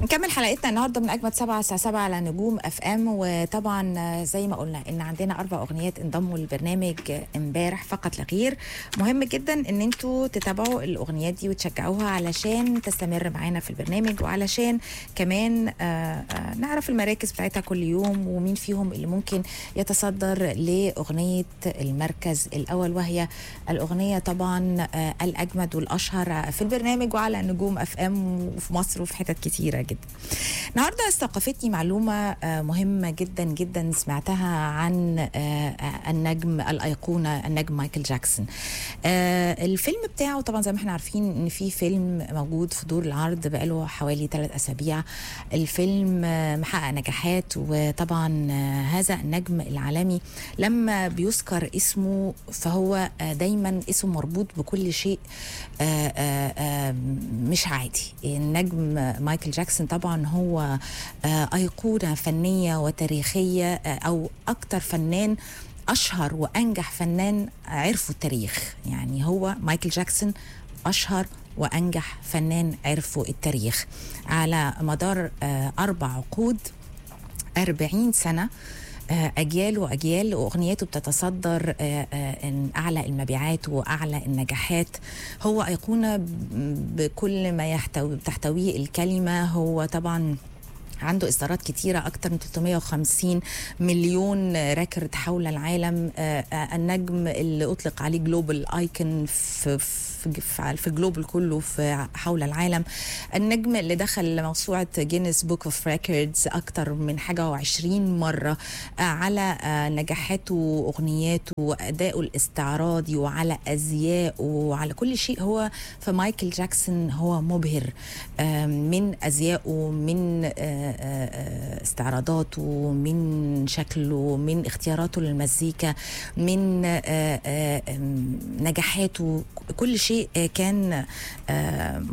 نكمل حلقتنا النهارده من اجمد سبعة الساعه 7 على نجوم اف ام وطبعا زي ما قلنا ان عندنا اربع اغنيات انضموا للبرنامج امبارح فقط لا غير مهم جدا ان انتوا تتابعوا الاغنيات دي وتشجعوها علشان تستمر معانا في البرنامج وعلشان كمان آه، آه، نعرف المراكز بتاعتها كل يوم ومين فيهم اللي ممكن يتصدر لاغنيه المركز الاول وهي الاغنيه طبعا آه، الاجمد والاشهر في البرنامج وعلى نجوم اف ام وفي مصر وفي حتت كتيره جدا النهارده استوقفتني معلومه آه، مهمه جدا جدا سمعتها عن آه، آه، النجم الايقونه النجم مايكل جاكسون آه، الفيلم بتاعه طبعا زي ما احنا عارفين ان في فيلم موجود في دور العرض بقاله حوالي ثلاث اسابيع الفيلم آه، محقق نجاحات وطبعا آه، هذا النجم العالمي لما بيذكر اسمه فهو آه، دايما اسمه مربوط بكل شيء آه، آه، آه، مش عادي النجم مايكل جاكسون طبعا هو آه، أيقونة فنية وتاريخية آه، أو أكتر فنان أشهر وأنجح فنان عرفوا التاريخ يعني هو مايكل جاكسون أشهر وأنجح فنان عرفوا التاريخ على مدار آه، أربع عقود 40 سنة آه، أجيال وأجيال وأغنياته بتتصدر آه، آه، إن أعلى المبيعات وأعلى النجاحات هو أيقونة ب- بكل ما يحتوي تحتويه الكلمة هو طبعا عنده اصدارات كتيرة أكتر من 350 مليون ريكورد حول العالم آه، آه، النجم اللي أطلق عليه جلوبال ايكون في في في في جلوبال كله في حول العالم النجم اللي دخل موسوعة جينيس بوك اوف ريكوردز أكتر من حاجة وعشرين مرة آه، على آه، نجاحاته وأغنياته وأدائه الاستعراضي وعلى أزيائه وعلى كل شيء هو في مايكل جاكسون هو مبهر آه، من أزيائه من آه، آه، آه، استعراضاته من شكله من اختياراته للمزيكا من آه، آه، آم، نجاحاته كل شيء آه، كان آه،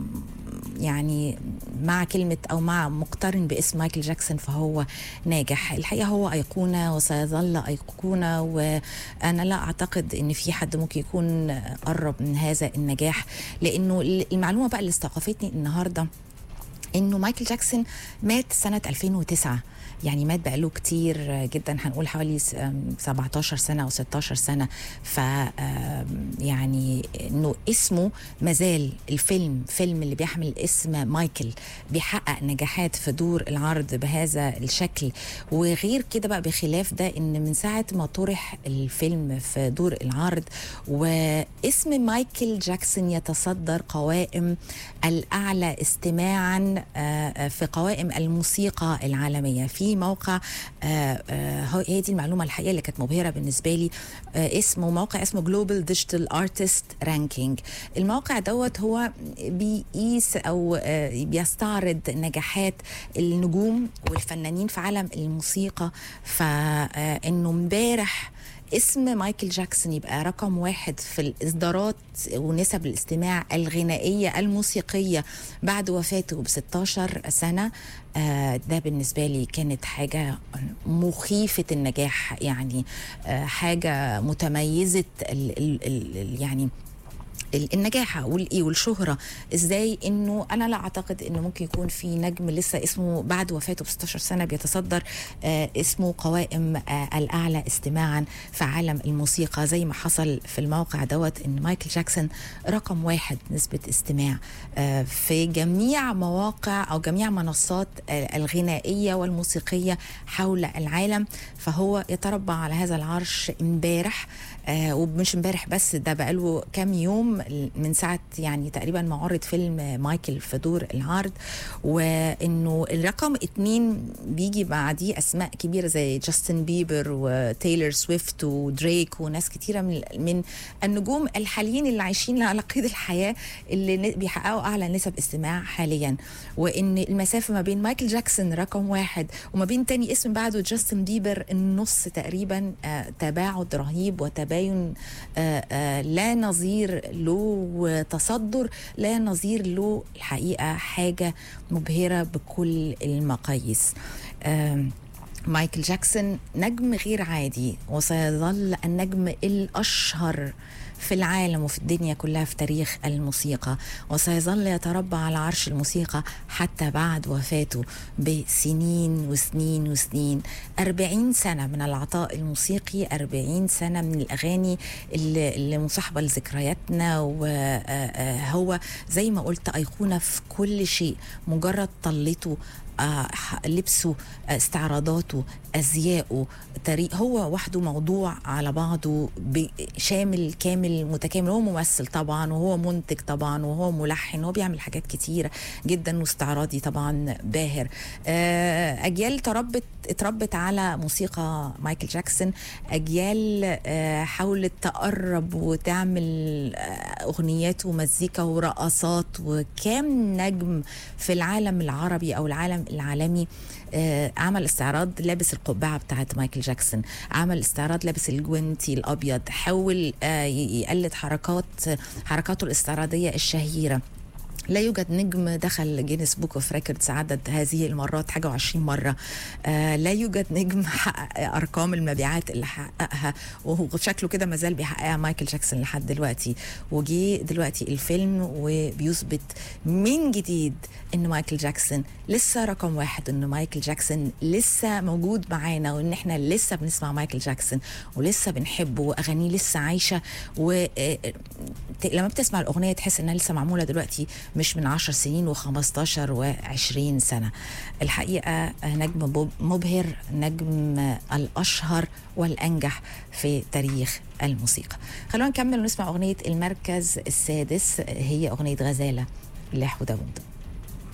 يعني مع كلمة أو مع مقترن باسم مايكل جاكسون فهو ناجح الحقيقة هو أيقونة وسيظل أيقونة وأنا لا أعتقد أن في حد ممكن يكون قرب من هذا النجاح لأنه المعلومة بقى اللي استوقفتني النهاردة انه مايكل جاكسون مات سنه 2009 يعني مات بقاله كتير جدا هنقول حوالي س- أم 17 سنه او 16 سنه ف أم يعني انه اسمه مازال الفيلم فيلم اللي بيحمل اسم مايكل بيحقق نجاحات في دور العرض بهذا الشكل وغير كده بقى بخلاف ده ان من ساعه ما طرح الفيلم في دور العرض واسم مايكل جاكسون يتصدر قوائم الاعلى استماعا آه، آه، في قوائم الموسيقى العالميه في موقع آه، آه، هو- هي دي المعلومه الحقيقه اللي كانت مبهره بالنسبه لي آه، اسمه موقع اسمه جلوبال ديجيتال ارتست رانكينج الموقع دوت هو بيقيس او آه، بيستعرض نجاحات النجوم والفنانين في عالم الموسيقى فانه امبارح اسم مايكل جاكسون يبقى رقم واحد في الإصدارات ونسب الاستماع الغنائية الموسيقية بعد وفاته ب 16 سنة آه، ده بالنسبة لي كانت حاجة مخيفة النجاح يعني آه، حاجة متميزة ال ال ال يعني ال- النجاح والايه والشهره ازاي انه انا لا اعتقد انه ممكن يكون في نجم لسه اسمه بعد وفاته ب 16 سنه بيتصدر آه اسمه قوائم آه الاعلى استماعا في عالم الموسيقى زي ما حصل في الموقع دوت ان مايكل جاكسون رقم واحد نسبه استماع آه في جميع مواقع او جميع منصات آه الغنائيه والموسيقيه حول العالم فهو يتربع على هذا العرش امبارح آه ومش امبارح بس ده بقاله كام يوم من ساعه يعني تقريبا ما عرض فيلم مايكل في دور العرض وانه الرقم اتنين بيجي بعديه اسماء كبيره زي جاستن بيبر وتايلور سويفت ودريك وناس كتيره من من النجوم الحاليين اللي عايشين على قيد الحياه اللي ن- بيحققوا اعلى نسب استماع حاليا وان المسافه ما بين مايكل جاكسون رقم واحد وما بين تاني اسم بعده جاستن بيبر النص تقريبا آه تباعد رهيب وتباين آه آه لا نظير له وتصدر لا نظير له الحقيقه حاجه مبهره بكل المقاييس آم مايكل جاكسون نجم غير عادي وسيظل النجم الاشهر في العالم وفي الدنيا كلها في تاريخ الموسيقى وسيظل يتربع على عرش الموسيقى حتى بعد وفاته بسنين وسنين وسنين أربعين سنة من العطاء الموسيقي أربعين سنة من الأغاني اللي, اللي مصاحبة لذكرياتنا وهو زي ما قلت أيقونة في كل شيء مجرد طلته آه، لبسه آه، استعراضاته ازياءه تاريخ هو وحده موضوع على بعضه شامل كامل متكامل هو ممثل طبعا وهو منتج طبعا وهو ملحن وهو بيعمل حاجات كتيره جدا واستعراضي طبعا باهر آه، اجيال تربت اتربت على موسيقى مايكل جاكسون اجيال حاولت تقرب وتعمل اغنيات ومزيكا ورقصات وكام نجم في العالم العربي او العالم العالمي آه عمل استعراض لابس القبعه بتاعت مايكل جاكسون عمل استعراض لابس الجوينتي الابيض حاول آه يقلد حركات حركاته الاستعراضيه الشهيره لا يوجد نجم دخل جينيس بوك اوف ريكوردز عدد هذه المرات حاجه و20 مره آه لا يوجد نجم حقق ارقام المبيعات اللي حققها وهو شكله كده ما زال بيحققها مايكل جاكسون لحد دلوقتي وجي دلوقتي الفيلم وبيثبت من جديد ان مايكل جاكسون لسه رقم واحد ان مايكل جاكسون لسه موجود معانا وان احنا لسه بنسمع مايكل جاكسون ولسه بنحبه واغانيه لسه عايشه ولما بتسمع الاغنيه تحس انها لسه معموله دلوقتي مش من 10 سنين و15 و20 سنة الحقيقة نجم مبهر نجم الأشهر والأنجح في تاريخ الموسيقى خلونا نكمل ونسمع أغنية المركز السادس هي أغنية غزالة لحو داوود